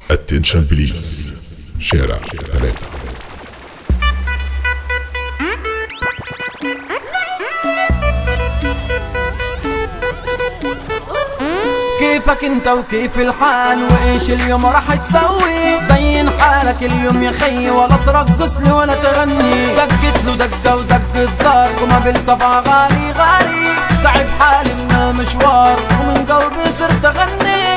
اتنشن بليز شارع ثلاثة كيفك انت وكيف الحال وايش اليوم راح تسوي زين حالك اليوم يا خي ولا ترقص لي ولا تغني دقت له دقه ودق الزار وما بالصفا غالي غالي تعب حالي من المشوار ومن قلبي صرت اغني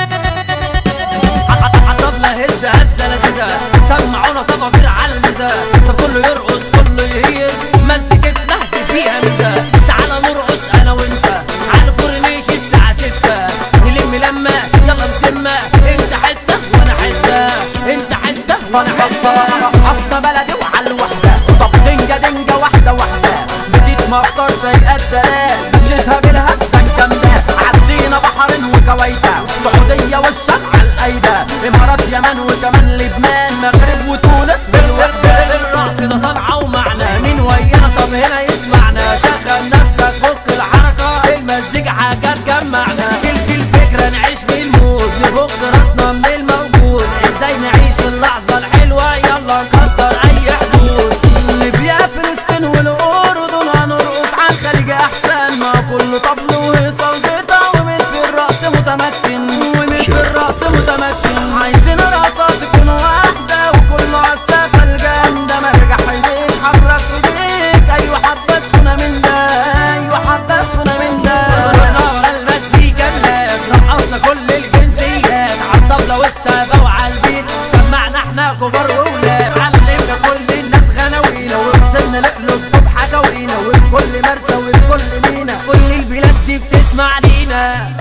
عطبنا هز هزه لذيذه سمعونا صفافير على الميزه طب كله يرقص كله يهيص مزيكتنا نهدي فيها ميزه تعالى نرقص انا وانت على الكورنيش الساعه 6 نلم لمه يلا مسمه انت حته وانا حته انت حته وانا حته اصل بلدي وعلى الوحده طب دنجه دنجه واحده واحده بديت مفطر زي الدلال مشيتها بالهزه الجامده عدينا بحرين وكويتا سعوديه والشام على الايده امارات يمن وكمان لبنان مغرب وتونس بالوحده الرقص ده صنعه ومعنى مين ويانا طب هنا يسمعنا شغل نفسك فك الحركه المزيكا حاجه تجمعنا تلك الفكره نعيش بالمود نفك راسنا من الموجود ازاي نعيش اللحظه الحلوه يلا نكسر اي حدود ليبيا فلسطين والاردن هنرقص على الخليج احسن ما كله طبل وهيصه وزيطه ومن في الرقص متمكن ومن في الرقص متمكن عايزين رقصات تكون واحده وكله على السقف الجامده مرجع ايديك حرك ايديك ايوه حبسكنا من ده ايوه حبسكنا من ده رحنا ورا المزيكا بلاد رقصنا كل الجنسيات عالطبلة والسابة وعلى البيت سمعنا احنا كبار وولاد علمنا كل الناس غناوينا ووصلنا نقلب بحكاوينا وفي كل مرسى وفي كل مينا كل البلاد دي بتسمع لينا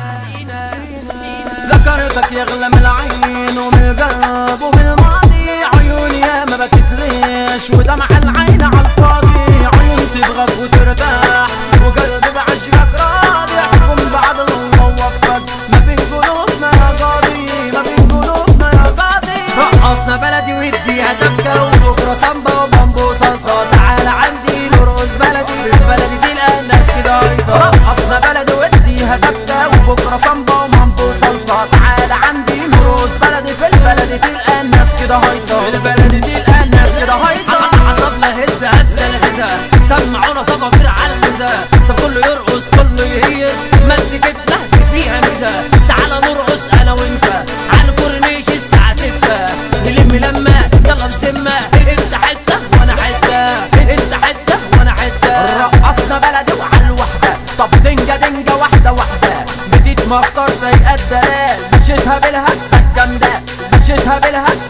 ذكرتك يغلى من العين ومن القلب ومن الماضي عيوني يا ما بكت ليش ودمع العين على الفاضي عيون تبغاك وترتاح وقلبي بعشقك راضي احكم بعد الله وفقك ما بين قلوبنا يا قاضي ما بين قلوبنا يا قاضي رقصنا بلدي واديها دبكة وبكرة سامبا وبامبو صلصة تعالى عندي نرقص بلدي في بلدي تلقى الناس كده هيصة رقصنا بلدي وديها دبكة وبكرة صنبا ومامبو صلصة تعالى عندي نروس بلدي في البلد تلقى الناس كده هيصة في البلد تلقى الناس كده هيصة عطبنا هز هزة لذيذة سمعونا صفافير على الميزة طب كله يرقص كله يهيص مزيكتنا نهدي فيها ميزة تعالى نرقص انا وانت على الكورنيش الساعة 6 نلم لمة يلا مسمة انت حتة وانا حتة انت حتة وانا حتة رقصنا بلدي وعلى الوحدة طب دنجة دنجة واحدة واحدة بديت مفطر زي الدلال مشيتها بالهزة الجامدة مشيتها بالهزة